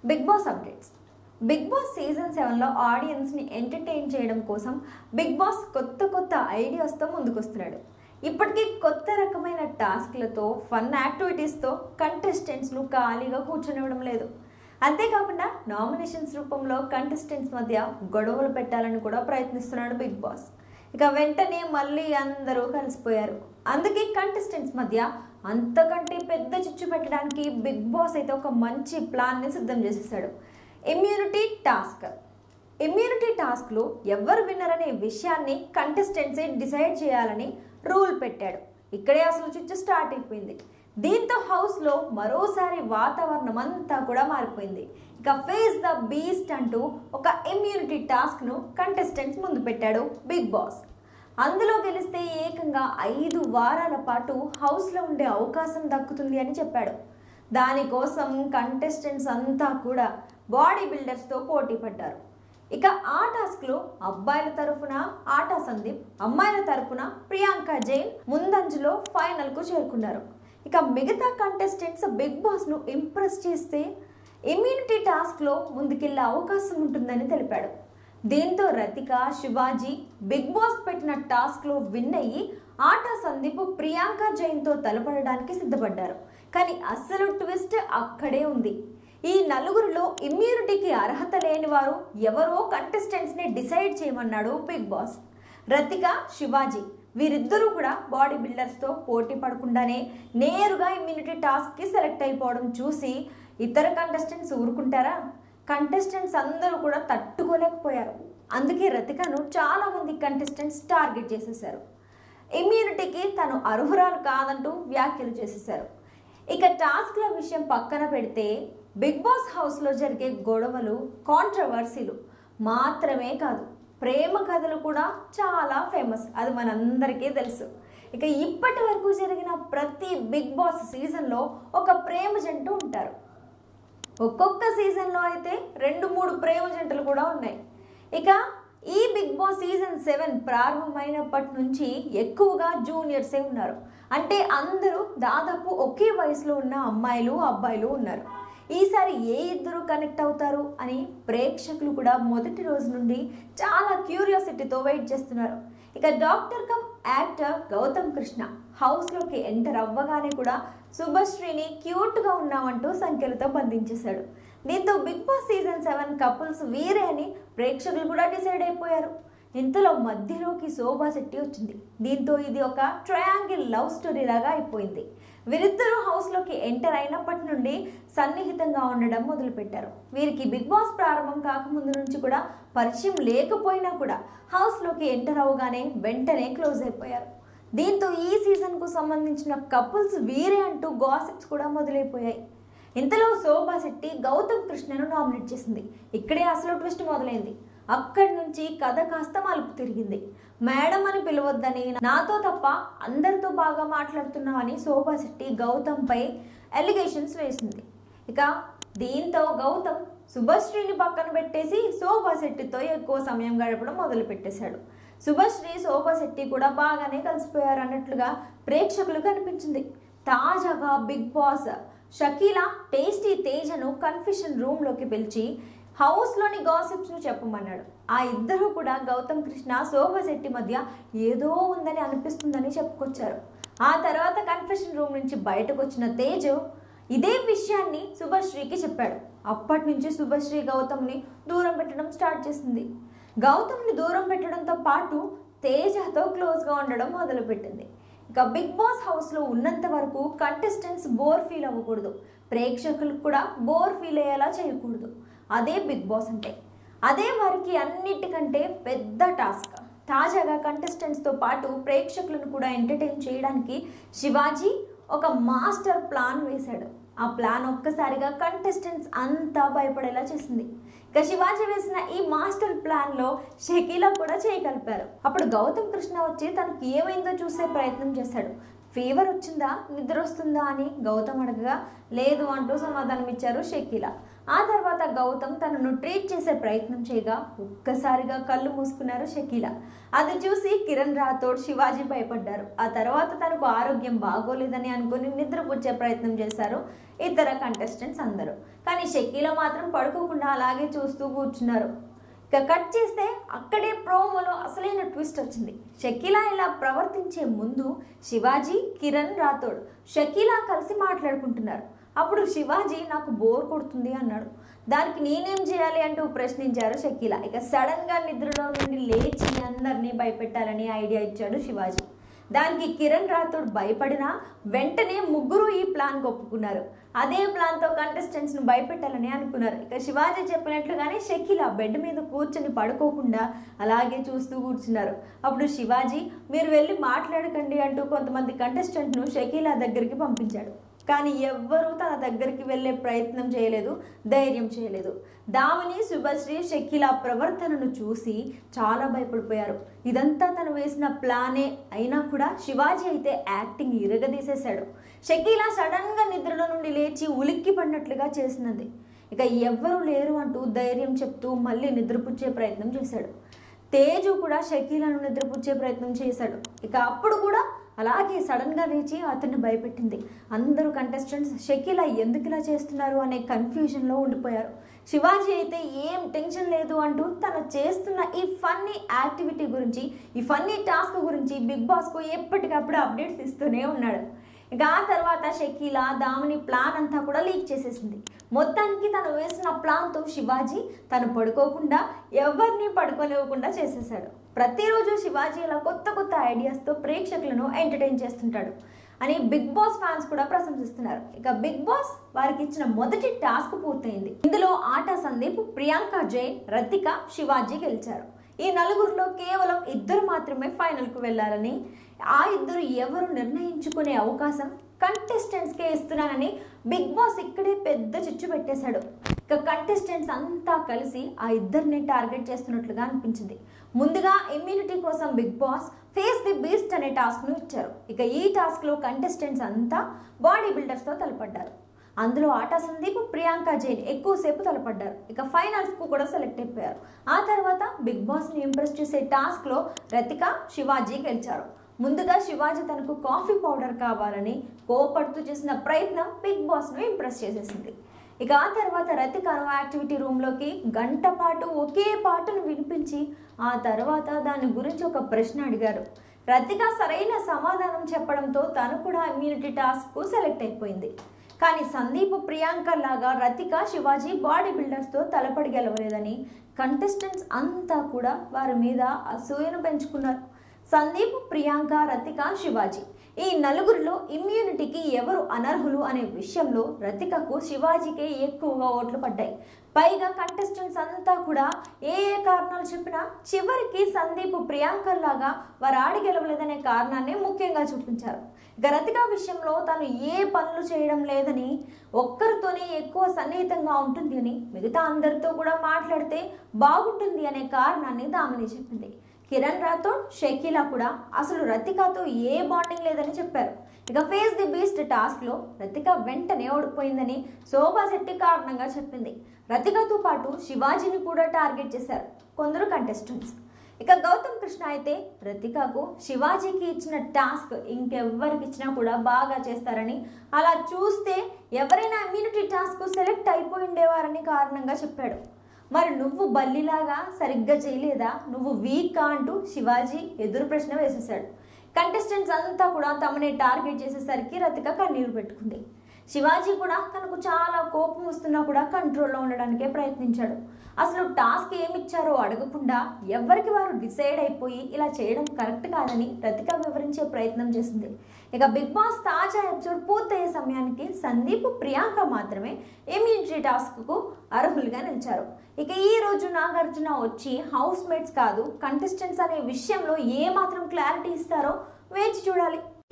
big Boss updates Big Boss season సెవెన్లో ఆడియన్స్ని entertain చేయడం కోసం బిగ్ బాస్ కొత్త కొత్త ఐడియాస్తో ముందుకొస్తున్నాడు ఇప్పటికీ కొత్త రకమైన టాస్క్లతో ఫన్ యాక్టివిటీస్తో కంటెస్టెంట్స్ను ఖాళీగా కూర్చొనివ్వడం లేదు అంతేకాకుండా నామినేషన్స్ రూపంలో కంటెస్టెంట్స్ మధ్య గొడవలు పెట్టాలని కూడా ప్రయత్నిస్తున్నాడు బిగ్ బాస్ ఇక వెంటనే మళ్ళీ అందరూ కలిసిపోయారు అందుకే కంటెస్టెంట్స్ మధ్య అంతకంటే పెద్ద చిచ్చు పెట్టడానికి బిగ్ బాస్ అయితే ఒక మంచి ప్లాన్ని సిద్ధం చేసేసాడు ఇమ్యూనిటీ టాస్క్ ఇమ్యూనిటీ టాస్క్లో ఎవరు విన్నర్ అనే విషయాన్ని కంటెస్టెంట్సే డిసైడ్ చేయాలని రూల్ పెట్టాడు ఇక్కడే అసలు చిచ్చు స్టార్ట్ అయిపోయింది దీంతో హౌస్లో మరోసారి వాతావరణం అంతా కూడా మారిపోయింది ఇక ఫేస్ ద బీస్ట్ అంటూ ఒక ఇమ్యూనిటీ టాస్క్ను కంటెస్టెంట్స్ ముందు పెట్టాడు బిగ్ బాస్ అందులో గెలిస్తే ఏకంగా ఐదు వారాల పాటు హౌస్లో ఉండే అవకాశం దక్కుతుంది అని చెప్పాడు దానికోసం కంటెస్టెంట్స్ అంతా కూడా బాడీ బిల్డర్స్తో పోటీ పడ్డారు ఇక ఆ టాస్క్లో అబ్బాయిల తరఫున ఆటా సందీప్ అమ్మాయిల తరఫున ప్రియాంక జైన్ ముందంజలో ఫైనల్కు చేరుకున్నారు ఇక మిగతా కంటెస్టెంట్స్ బిగ్ బాస్ను ఇంప్రెస్ చేస్తే ఇమ్యూనిటీ టాస్క్లో ముందుకెళ్లే అవకాశం ఉంటుందని తెలిపాడు దీంతో రతిక శివాజీ బిగ్ బాస్ పెట్టిన టాస్క్లో విన్ అయ్యి ఆటా సందీప్ ప్రియాంక జైన్తో తలపడడానికి సిద్ధపడ్డారు కానీ అస్సలు ట్విస్ట్ అక్కడే ఉంది ఈ నలుగురిలో ఇమ్యూనిటీకి అర్హత లేని వారు ఎవరో కంటెస్టెంట్స్ని డిసైడ్ చేయమన్నాడు బిగ్ బాస్ రతిక శివాజీ వీరిద్దరూ కూడా బాడీ బిల్డర్స్తో పోటీ పడకుండానే నేరుగా ఇమ్యూనిటీ టాస్క్కి సెలెక్ట్ అయిపోవడం చూసి ఇతర కంటెస్టెంట్స్ ఊరుకుంటారా కంటెస్టెంట్స్ అందరూ కూడా తట్టుకోలేకపోయారు అందుకే రతికను చాలా మంది కంటెస్టెంట్స్ టార్గెట్ చేసేశారు ఇమ్యూనిటీకి తను అర్హురాలు కాదంటూ వ్యాఖ్యలు చేసేశారు ఇక టాస్క్ల విషయం పక్కన పెడితే బిగ్ బాస్ హౌస్లో జరిగే గొడవలు కాంట్రవర్సీలు మాత్రమే కాదు ప్రేమ కథలు కూడా చాలా ఫేమస్ అది మనందరికీ తెలుసు ఇక ఇప్పటి వరకు జరిగిన ప్రతి బిగ్ బాస్ సీజన్లో ఒక ప్రేమ జంట ఉంటారు ఒక్కొక్క సీజన్లో అయితే రెండు మూడు ప్రేమ జంటలు కూడా ఉన్నాయి ఇక ఈ బిగ్ బాస్ సీజన్ సెవెన్ ప్రారంభమైనప్పటి నుంచి ఎక్కువగా జూనియర్సే ఉన్నారు అంటే అందరూ దాదాపు ఒకే వయసులో ఉన్న అమ్మాయిలు అబ్బాయిలు ఉన్నారు ఈసారి ఏ ఇద్దరు కనెక్ట్ అవుతారు అని ప్రేక్షకులు కూడా మొదటి రోజు నుండి చాలా క్యూరియాసిటీతో వెయిట్ చేస్తున్నారు ఇక doctor come actor Gautham Krishna హౌస్లోకి ఎంటర్ అవ్వగానే కూడా శుభశ్రీని క్యూట్గా ఉన్నామంటూ సంఖ్యలతో బంధించేశాడు దీంతో Big Boss season seven couples వీరే అని ప్రేక్షకులు కూడా డిసైడ్ అయిపోయారు ఇంతలో మధ్యలోకి శోభా శెట్టి వచ్చింది దీంతో ఇది ఒక ట్రయాంగిల్ లవ్ స్టోరీ లాగా అయిపోయింది వీరిద్దరూ హౌస్లోకి ఎంటర్ అయినప్పటి నుండి సన్నిహితంగా ఉండడం మొదలుపెట్టారు వీరికి బిగ్ బాస్ ప్రారంభం కాకముందు నుంచి కూడా పరిచయం లేకపోయినా కూడా హౌస్లోకి ఎంటర్ అవగానే వెంటనే క్లోజ్ అయిపోయారు దీంతో ఈ సీజన్కు సంబంధించిన కపుల్స్ వీరే అంటూ గాసిప్స్ కూడా మొదలైపోయాయి ఇంతలో శోభా శెట్టి గౌతమ్ కృష్ణను నామినేట్ చేసింది ఇక్కడే అసలు ట్విస్ట్ మొదలైంది అక్కడి నుంచి కథ కాస్త మలుపు తిరిగింది మేడం అని పిలవద్దని నాతో తప్ప అందరితో బాగా మాట్లాడుతున్నామని శోభా శెట్టి గౌతమ్పై ఎలిగేషన్స్ వేసింది ఇక దీంతో గౌతమ్ శుభశ్రీని పక్కన పెట్టేసి శోభా శెట్టితో ఎక్కువ సమయం గడపడం మొదలు పెట్టేశాడు శుభశ్రీ శోభా శెట్టి కూడా బాగానే కలిసిపోయారు అన్నట్లుగా ప్రేక్షకులు కనిపించింది తాజాగా బిగ్ బాస్ షకీలా టేస్టీ తేజను కన్ఫ్యూషన్ రూమ్లోకి పిలిచి హౌస్లోని గాసిప్స్ను చెప్పమన్నాడు ఆ ఇద్దరు కూడా గౌతమ్ కృష్ణ శోభ శెట్టి మధ్య ఏదో ఉందని అనిపిస్తుందని చెప్పుకొచ్చారు ఆ తర్వాత కన్ఫెషన్ రూమ్ నుంచి బయటకు వచ్చిన తేజు ఇదే విషయాన్ని శుభశ్రీకి చెప్పాడు అప్పటి నుంచి శుభశ్రీ గౌతమ్ని దూరం పెట్టడం స్టార్ట్ చేసింది గౌతమ్ని దూరం పెట్టడంతో పాటు తేజతో క్లోజ్గా ఉండడం మొదలుపెట్టింది ఇక బిగ్ బాస్ హౌస్లో ఉన్నంత వరకు కంటెస్టెంట్స్ బోర్ ఫీల్ అవ్వకూడదు ప్రేక్షకులకు కూడా బోర్ ఫీల్ అయ్యేలా చేయకూడదు అదే బిగ్ బాస్ అంటే అదే వారికి అన్నిటికంటే పెద్ద టాస్క్ తాజాగా కంటెస్టెంట్స్తో పాటు ప్రేక్షకులను కూడా ఎంటర్టైన్ చేయడానికి శివాజీ ఒక మాస్టర్ ప్లాన్ వేశాడు ఆ ప్లాన్ ఒక్కసారిగా కంటెస్టెంట్స్ అంతా భయపడేలా చేసింది ఇక శివాజీ వేసిన ఈ మాస్టర్ ప్లాన్లో షకీలా కూడా చేయగలిపారు అప్పుడు గౌతమ్ కృష్ణ వచ్చి తనకు ఏమైందో చూసే ప్రయత్నం చేశాడు ఫీవర్ వచ్చిందా నిద్ర వస్తుందా అని గౌతమ్ అడగగా లేదు అంటూ సమాధానం ఇచ్చారు షకీలా ఆ తర్వాత గౌతమ్ తనను ట్రీట్ చేసే ప్రయత్నం చేయగా ఒక్కసారిగా కళ్ళు మూసుకున్నారు షకీలా అది చూసి కిరణ్ రాథోడ్ శివాజీ భయపడ్డారు ఆ తర్వాత తనకు ఆరోగ్యం బాగోలేదని అనుకుని నిద్రపుచ్చే ప్రయత్నం చేశారు ఇతర కంటెస్టెంట్స్ అందరూ కానీ షకీలా మాత్రం పడుకోకుండా అలాగే చూస్తూ కూర్చున్నారు ఇక కట్ చేస్తే అక్కడే ప్రోమోలో అసలైన ట్విస్ట్ వచ్చింది షకీలా ఇలా ప్రవర్తించే ముందు శివాజీ కిరణ్ రాథోడ్ షకీలా కలిసి మాట్లాడుకుంటున్నారు అప్పుడు శివాజీ నాకు బోర్ కొడుతుంది అన్నాడు దానికి నేనేం చేయాలి అంటూ ప్రశ్నించారు షకీలా ఇక సడన్ గా నిద్రలో నుండి లేచి అందరినీ భయపెట్టాలని ఐడియా ఇచ్చాడు శివాజీ దానికి కిరణ్ రాథోడ్ భయపడినా వెంటనే ముగ్గురు ఈ ప్లాన్ ఒప్పుకున్నారు అదే ప్లాన్తో కంటెస్టెంట్స్ను భయపెట్టాలని అనుకున్నారు ఇక శివాజీ చెప్పినట్లుగానే షకీలా బెడ్ మీద కూర్చొని పడుకోకుండా అలాగే చూస్తూ కూర్చున్నారు అప్పుడు శివాజీ మీరు వెళ్ళి మాట్లాడకండి అంటూ కొంతమంది కంటెస్టెంట్ను షకీలా దగ్గరికి పంపించాడు కానీ ఎవ్వరూ తన దగ్గరికి వెళ్ళే ప్రయత్నం చేయలేదు ధైర్యం చేయలేదు దామిని శుభశ్రీ షకీల ప్రవర్తనను చూసి చాలా భయపడిపోయారు ఇదంతా తను వేసిన ప్లానే అయినా కూడా శివాజీ అయితే యాక్టింగ్ ఇరగదీసేశాడు షకీల సడన్గా నిద్రలో నుండి లేచి ఉలిక్కి పడినట్లుగా చేసినది ఇక ఎవ్వరూ లేరు అంటూ ధైర్యం చెప్తూ మళ్ళీ నిద్రపుచ్చే ప్రయత్నం చేశాడు తేజు కూడా షకీలను నిద్రపుచ్చే ప్రయత్నం చేశాడు ఇక అప్పుడు కూడా అలాగే సడన్గా లేచి అతన్ని భయపెట్టింది అందరూ కంటెస్టెంట్స్ షకీల ఎందుకు ఇలా చేస్తున్నారు అనే కన్ఫ్యూజన్లో ఉండిపోయారు శివాజీ అయితే ఏం టెన్షన్ లేదు అంటూ తను చేస్తున్న ఈ ఫన్నీ యాక్టివిటీ గురించి ఈ ఫన్నీ టాస్క్ గురించి బిగ్ బాస్కు ఎప్పటికప్పుడు అప్డేట్స్ ఇస్తూనే ఉన్నాడు ఇక ఆ తర్వాత షకీల దామిని ప్లాన్ అంతా కూడా లీక్ చేసేసింది మొత్తానికి తను వేసిన ప్లాన్తో శివాజీ తను పడుకోకుండా ఎవరిని పడుకోనివ్వకుండా చేసేసాడు ప్రతిరోజు శివాజీ ఇలా కొత్త కొత్త ఐడియాస్తో ప్రేక్షకులను ఎంటర్టైన్ చేస్తుంటాడు అని బిగ్ బాస్ ఫ్యాన్స్ కూడా ప్రశంసిస్తున్నారు ఇక బిగ్ బాస్ వారికి ఇచ్చిన మొదటి టాస్క్ పూర్తయింది ఇందులో ఆట సందీప్ ప్రియాంక జైన్ రతిక శివాజీ గెలిచారు ఈ నలుగురిలో కేవలం ఇద్దరు మాత్రమే ఫైనల్కు వెళ్ళాలని ఆ ఇద్దరు ఎవరు నిర్ణయించుకునే అవకాశం కంటెస్టెంట్స్కే ఇస్తున్నానని బిగ్ బాస్ ఇక్కడే పెద్ద చిచ్చు పెట్టేశాడు ఇక కంటెస్టెంట్స్ అంతా కలిసి ఆ ఇద్దరిని టార్గెట్ చేస్తున్నట్లుగా అనిపించింది ముందుగా ఇమ్యూనిటీ కోసం Big Boss face the beast అనే టాస్క్ను ఇచ్చారు ఇక ఈ టాస్క్లో కంటెస్టెంట్స్ అంతా బాడీ బిల్డర్స్తో తలపడ్డారు అందులో ఆటా సందీప్ ప్రియాంక జైన్ ఎక్కువసేపు తలపడ్డారు ఇక ఫైనల్స్కు కూడా సెలెక్ట్ అయిపోయారు ఆ తర్వాత బిగ్ బాస్ని ఇంప్రెస్ చేసే టాస్క్లో రతిక శివాజీ గెలిచారు ముందుగా శివాజీ తనకు కాఫీ పౌడర్ కావాలని కోపడుతూ చేసిన ప్రయత్నం బిగ్ బాస్ను ఇంప్రెస్ చేసేసింది ఇక ఆ తర్వాత రతికను యాక్టివిటీ రూమ్లోకి గంట పాటు ఒకే పాటను వినిపించి ఆ తర్వాత దాని గురించి ఒక ప్రశ్న అడిగారు రతిక సరైన సమాధానం చెప్పడంతో తను కూడా ఇమ్యూనిటీ టాస్క్కు సెలెక్ట్ అయిపోయింది కానీ సందీప్ ప్రియాంక లాగా రతిక శివాజీ బాడీ బిల్డర్స్తో తలపడి గెలవలేదని కంటెస్టెంట్స్ అంతా కూడా వారి మీద అసూయను పెంచుకున్నారు సందీప్ ప్రియాంక రతిక శివాజీ ఈ నలుగురిలో ఇమ్యూనిటీకి ఎవరు అనర్హులు అనే విషయంలో రతికకు శివాజీకే ఎక్కువగా ఓట్లు పడ్డాయి పైగా కంటెస్టెంట్స్ అంతా కూడా ఏ ఏ కారణాలు చెప్పినా చివరికి సందీప్ ప్రియాంకల్లాగా వారు ఆడి గెలవలేదనే కారణాన్ని ముఖ్యంగా చూపించారు ఇక రతిక విషయంలో తను ఏ పనులు చేయడం లేదని ఒక్కరితోనే ఎక్కువ సన్నిహితంగా ఉంటుంది అని మిగతా అందరితో కూడా మాట్లాడితే బాగుంటుంది అనే కారణాన్ని దామిని చెప్పింది కిరణ్ రాథోడ్ షకీలా కూడా అసలు రతికతో ఏ బాండింగ్ లేదని చెప్పారు ఇక ఫేస్ ది బీస్ట్ టాస్క్లో రతిక వెంటనే ఓడిపోయిందని శోభా శెట్టి కారణంగా చెప్పింది రతికతో పాటు శివాజీని కూడా టార్గెట్ చేశారు కొందరు కంటెస్టెంట్స్ ఇక గౌతమ్ కృష్ణ అయితే రతికకు శివాజీకి ఇచ్చిన టాస్క్ ఇంకెవ్వరికి ఇచ్చినా కూడా బాగా చేస్తారని అలా చూస్తే ఎవరైనా ఇమ్యూనిటీ టాస్క్ సెలెక్ట్ అయిపోయి ఉండేవారని కారణంగా చెప్పాడు మరి నువ్వు బల్లిలాగా సరిగ్గా చేయలేదా నువ్వు వీకా అంటూ శివాజీ ఎదురు ప్రశ్న వేసేశాడు కంటెస్టెంట్స్ అంతా కూడా తమని టార్గెట్ చేసేసరికి రతిక కన్నీరు పెట్టుకుంది శివాజీ కూడా తనకు చాలా కోపం వస్తున్నా కూడా కంట్రోల్లో ఉండడానికే ప్రయత్నించాడు అసలు టాస్క్ ఏమిచ్చారో అడగకుండా ఎవరికి వారు డిసైడ్ అయిపోయి ఇలా చేయడం కరెక్ట్ కాదని రతిక వివరించే ప్రయత్నం చేసింది ఇక బిగ్ బాస్ తాజా ఎపిసోడ్ పూర్తయ్యే సమయానికి సందీప్ ప్రియాంక మాత్రమే ఇమ్యూనిటీ టాస్క్కు అర్హులుగా నిలిచారు ఇక ఈ రోజు నాగార్జున వచ్చి హౌస్ మేట్స్ కాదు కంటెస్టెంట్స్ అనే విషయంలో ఏ మాత్రం క్లారిటీ ఇస్తారో వేచి చూడాలి